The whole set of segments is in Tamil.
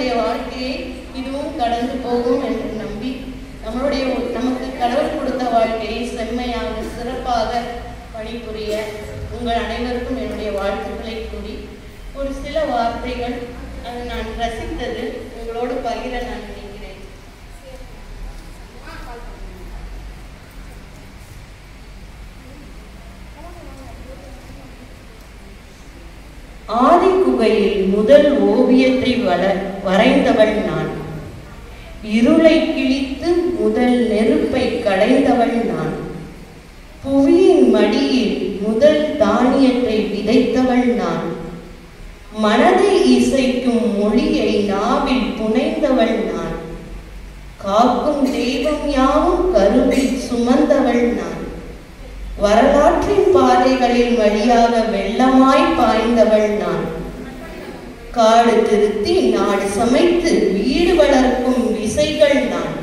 நம்மளுடைய வாழ்க்கையை இதுவும் கடந்து போகும் என்று நம்பி நம்மளுடைய நமக்கு கடவுள் கொடுத்த வாழ்க்கையை செம்மையாக சிறப்பாக பணிபுரிய உங்கள் அனைவருக்கும் என்னுடைய வாழ்த்துக்களை கூறி ஒரு சில வார்த்தைகள் அது நான் ரசித்தது உங்களோடு பகிர நான் நினைக்கிறேன் ஆதிக்குகையில் முதல் ஓவியத்தை வள வரைந்தவள் நான் இருளை கிழித்து முதல் நெருப்பை கடைந்தவள் நான் புவியின் மடியில் முதல் தானியத்தை விதைத்தவள் நான் மனதை இசைக்கும் மொழியை நாவில் புனைந்தவள் நான் காக்கும் தெய்வம் யாவும் கருவில் சுமந்தவள் நான் வரலாற்றின் பாதைகளின் வழியாக வெள்ளமாய் பாய்ந்தவள் நான் காடு திருத்தி நாடு சமைத்து வீடு வளர்க்கும் விசைகள் நான்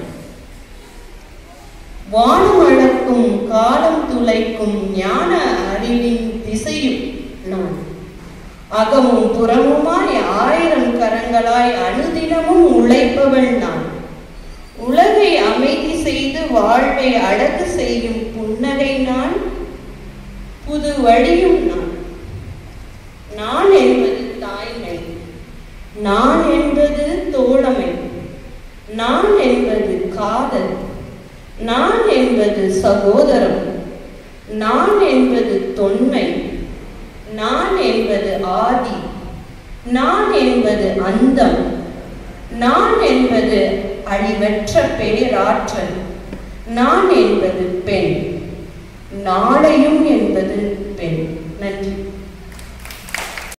வானம் அளக்கும் காலம் துளைக்கும் ஞான அறிவின் திசையும் நான் அகமும் புறமுமாய் ஆயிரம் கரங்களாய் அனுதினமும் உழைப்பவள் நான் உலகை அமைதி செய்து வாழ்வை அழகு செய்யும் புன்னகை நான் புது வழியும் நான் நான் என்பது தாய்மை நான் என்பது தோழமை நான் என்பது காதல் நான் என்பது சகோதரம் நான் என்பது தொன்மை நான் என்பது ஆதி நான் என்பது அந்தம் நான் என்பது அழிவற்ற பேராற்றல் நான் என்பது பெண் நாளையும் என்பது பெண் நன்றி